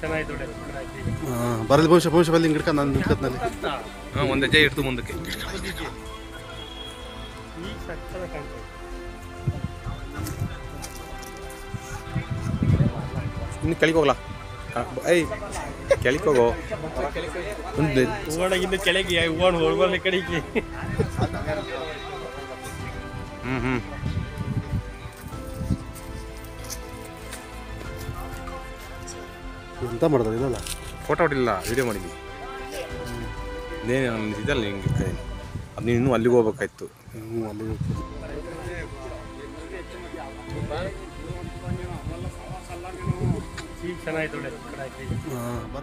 ಚೆನ್ನಾಯ್ತು ಒಳ್ಳೆ ಕಡೆ ಆಯ್ತು. ಹಾಂ ಬರಲಿ ಭವಿಷ್ಯ ಭವಿಷ್ಯ ಬಲ್ಲಿ ಹಿಂಗೆ ಹಿಡ್ಕೊಂಡು ನಾನು ನಿಂತ್ಕೊತ್ನಲ್ಲಿ ಹಾಂ ಒಂದು ಹೆಜ್ಜೆ ಇಡ್ತು ಮುಂದಕ್ಕೆ ಈಗ ಸಕ್ಕತ್ತಾಗಿ ಕಾಣ್ತಾ ಇದೆ. ಇನ್ನು ಕೆಳಗೆ ಹೋಗ್ಲಾ ಐ ಕೆಳಗೆ ಹೋಗೋ ಒಂದು ಹೂವಣ ಇನ್ನು ಕೆಳಗೆ ಹೂವಣ ಹೋಗ್ಬರ್ಲಿ ಕಡೆಗೆ ಹ್ಞೂ ಹ್ಞೂ ಎಂತ ಮಾಡಿದ್ರೆ ಇಲ್ಲಲ್ಲ ಫೋಟೋ ಹೊಡಿಲ್ಲ ವಿಡಿಯೋ ಮಾಡಿದ್ವಿ ಇದೇನು ಒಂದು ಇದಲ್ಲ ಹಿಂಗೆ ಕೈ ಅದು ನೀನು ಇನ್ನೂ ಅಲ್ಲಿಗೆ ಹೋಗ್ಬೇಕಾಯ್ತು ಹ್ಞೂ ಅಲ್ಲಿ ಹೋಗ್ತೀನಿ. ಈಗ ಚೆನ್ನಾಯ್ತು ಒಳ್ಳೆ ಕಡೆ ಆಯ್ತು. ಹಾಂ